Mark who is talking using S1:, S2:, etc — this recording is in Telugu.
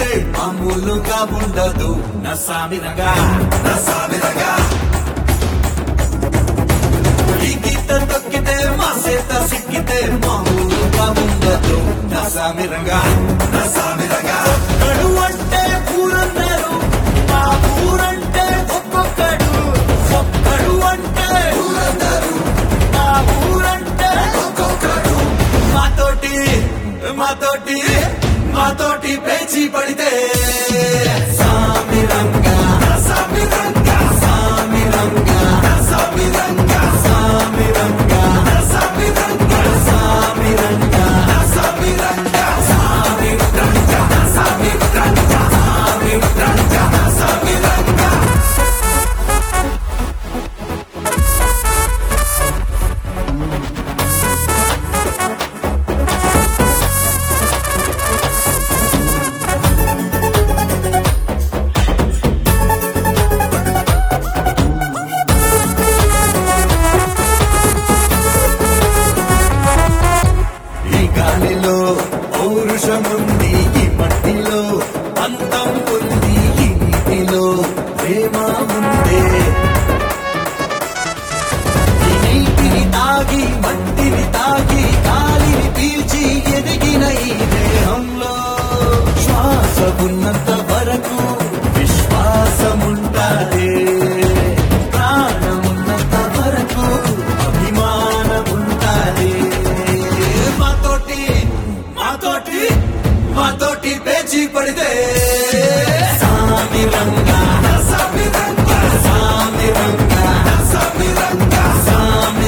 S1: మామూలుగా ఉండదు నసామిరగా నసామిరగా ఈ గీత తొక్కితే మా సేత సిక్కితే మామూలుగా ఉండదు నసామిరగా నసామిరగా ఒక్కడు అంటే ఊరందరూ మా ఊరంటే ఒక్కొక్కడు ఒక్కడు అంటే ఊరందరూ మా ఊరంటే ఒక్కొక్కడు మాతోటి మాతోటి మాతోటి పేచి పడితే సామిరంగా సామిరంగా సామిరంగా సామిరంగా సామిరంగా సామిరంగా సామిరంగా సామిరంగా సామిరంగా సామిరంగా సామిరంగా సామిరంగా ఈ గాలిలో పౌరుషముంది ఈ మట్టిలో అంతం ఉంది ఈ నీటిలో ప్రేమ ఉందే ఈ నీటిని తాగి మట్టిని తాగి గాలిని పీల్చి ఎదిగిన ఈ దేహంలో శ్వాస ఉన్నంత వరకు విశ్వాసముంటాదే ప్రాణమున్నంత వరకు అభిమానముంటాదే మాతోటి మాతోటి మాతోటి పేచి పడితే సామిరంగా సామిరంగా సామిరంగా సామిరంగా సామిరంగా